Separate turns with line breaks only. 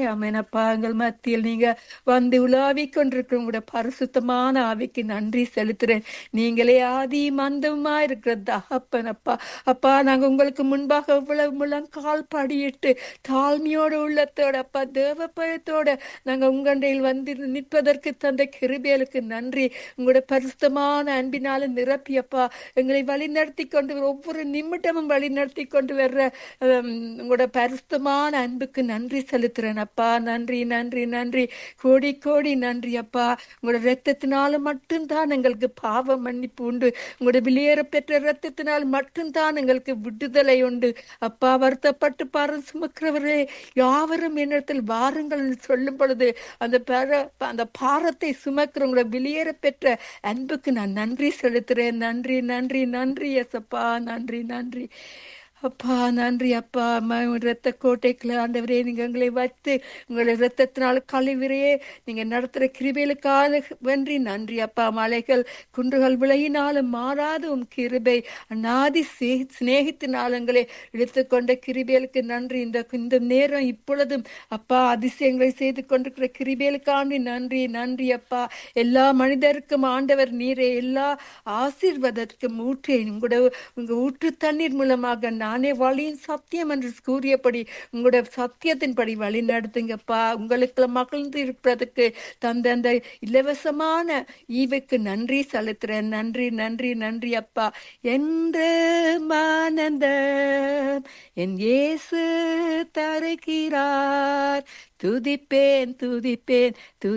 அமேனப்பா எங்கள் மத்தியில் நீங்க வந்து உலாவிக் கொண்டிருக்கிற உங்களோட பரிசுத்தமான ஆவிக்கு நன்றி செலுத்துறேன் நீங்களே ஆதி மந்தமா இருக்கிற தகப்பனப்பா அப்பா நாங்க உங்களுக்கு முன்பாக இவ்வளவு முழங்கால் படியிட்டு தாழ்மையோட உள்ளத்தோட அப்பா தேவ பயத்தோட நாங்க உங்கண்டையில் வந்து நிற்பதற்கு தந்த கிருபேலுக்கு நன்றி உங்களோட பரிசுத்தமான அன்பினால நிரப்பியப்பா எங்களை வழி நடத்தி கொண்டு ஒவ்வொரு நிமிடமும் வழி நடத்தி கொண்டு வர்ற ஹம், உங்களோட பரிசுத்தமான அன்புக்கு நன்றி செலுத்துறேன் அப்பா நன்றி நன்றி நன்றி கோடி கோடி நன்றி அப்பா உங்களோட ரத்தத்தினால மட்டும்தான் எங்களுக்கு பாவ மன்னிப்பு உண்டு உங்களோட வெளியேற பெற்ற ரத்தத்தினால் மட்டும்தான் எங்களுக்கு விடுதலை உண்டு அப்பா வருத்தப்பட்டு பாரு சுமக்கிறவரே யாவரும் என்னிடத்தில் வாருங்கள் என்று சொல்லும் பொழுது அந்த பார அந்த பாரத்தை சுமக்கிறவங்கள வெளியேற பெற்ற அன்புக்கு நான் நன்றி செலுத்துறேன் நன்றி நன்றி நன்றி எசப்பா நன்றி நன்றி அப்பா நன்றி அப்பா அம்மா உங்க ரத்த கோட்டைக்குள்ள ஆண்டவரே நீங்க எங்களை வைத்து உங்களை ரத்தத்தினால கழிவுறையே நீங்க நடத்துற கிருபைகளுக்காக வென்றி நன்றி அப்பா மலைகள் குன்றுகள் விளையினாலும் மாறாத உம் கிருபை அநாதி சே- சிநேகித்தினால் எங்களை எடுத்துக்கொண்ட கிருபைகளுக்கு நன்றி இந்த இந்த நேரம் இப்பொழுதும் அப்பா அதிசயங்களை செய்து கொண்டிருக்கிற கிருபைகளுக்காண்டி நன்றி நன்றி அப்பா எல்லா மனிதருக்கும் ஆண்டவர் நீரே எல்லா ஆசீர்வாதத்துக்கும் ஊற்றே உங்களோட உங்க ஊற்று தண்ணீர் மூலமாக நானே வழியின் சத்தியம் என்று கூறியபடி உங்களோட சத்தியத்தின்படி வழி நடத்துங்கப்பா உங்களுக்கு மகிழ்ந்து இருப்பதற்கு தந்த அந்த இலவசமான ஈவுக்கு நன்றி செலுத்துறேன் நன்றி நன்றி நன்றி அப்பா என்று மானந்தம் என் இயேசு தருகிறார் துதிப்பேன் துதிப்பேன்